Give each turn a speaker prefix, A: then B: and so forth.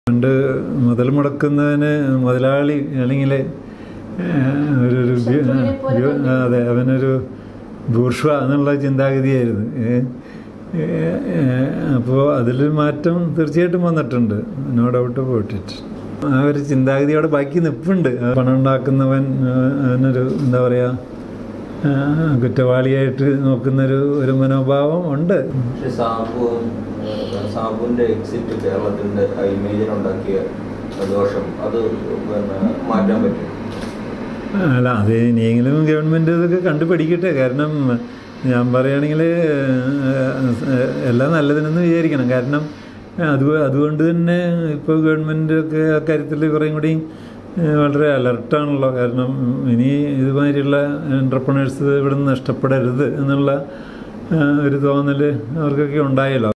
A: പണ്ട് മുതൽ മുടക്കുന്നതിന് മുതലാളി അല്ലെങ്കിൽ ഒരു ഒരു വ്യ- വ്യ- അതെ അവനൊരു ബൂർഷ്വ എന്നുള്ള ചിന്താഗതിയായിരുന്നു അപ്പോൾ അതിൽ മാറ്റം തീർച്ചയായിട്ടും വന്നിട്ടുണ്ട് നോ ഡൗട്ട് പോയിട്ടിട്ട് ആ ഒരു ചിന്താഗതിയോടെ ബാക്കി നിൽപ്പുണ്ട് പണം ഉണ്ടാക്കുന്നവൻ ആ, അവനൊരു എന്താ പറയുക ആ, കുറ്റവാളിയായിട്ട് നോക്കുന്നൊരു ഒരു മനോഭാവം ഉണ്ട്
B: പക്ഷെ സാബു ഏഹ്, സാബുവിന്റെ എക്സിറ്റ് കേരളത്തിന്റെ ഇമേജിനുണ്ടാക്കിയ ദോഷം അത് പിന്നെ മാറ്റാൻ പറ്റും
A: അല്ല അത് ഇനിയെങ്കിലും ഗവൺമെൻറ് ഇതൊക്കെ കണ്ടുപിടിക്കട്ടെ കാരണം ഞാൻ പറയുകയാണെങ്കിൽ എല്ലാം നല്ലതിനെന്ന് വിചാരിക്കണം കാരണം അത് അതുകൊണ്ട് തന്നെ ഇപ്പോൾ ഗവൺമെൻറ് ഒക്കെ അക്കാര്യത്തിൽ കുറേയും കൂടി ഏഹ്, വളരെ അലർട്ടാണല്ലോ കാരണം ഇനി ഇതുമാതിരിയുള്ള എൻ്റർപ്രണേഴ്സ് ഇവിടെ നിന്ന് നഷ്ടപ്പെടരുത് എന്നുള്ള ഏഹ്, ഒരു തോന്നൽ അവർക്കൊക്കെ ഉണ്ടായല്ലോ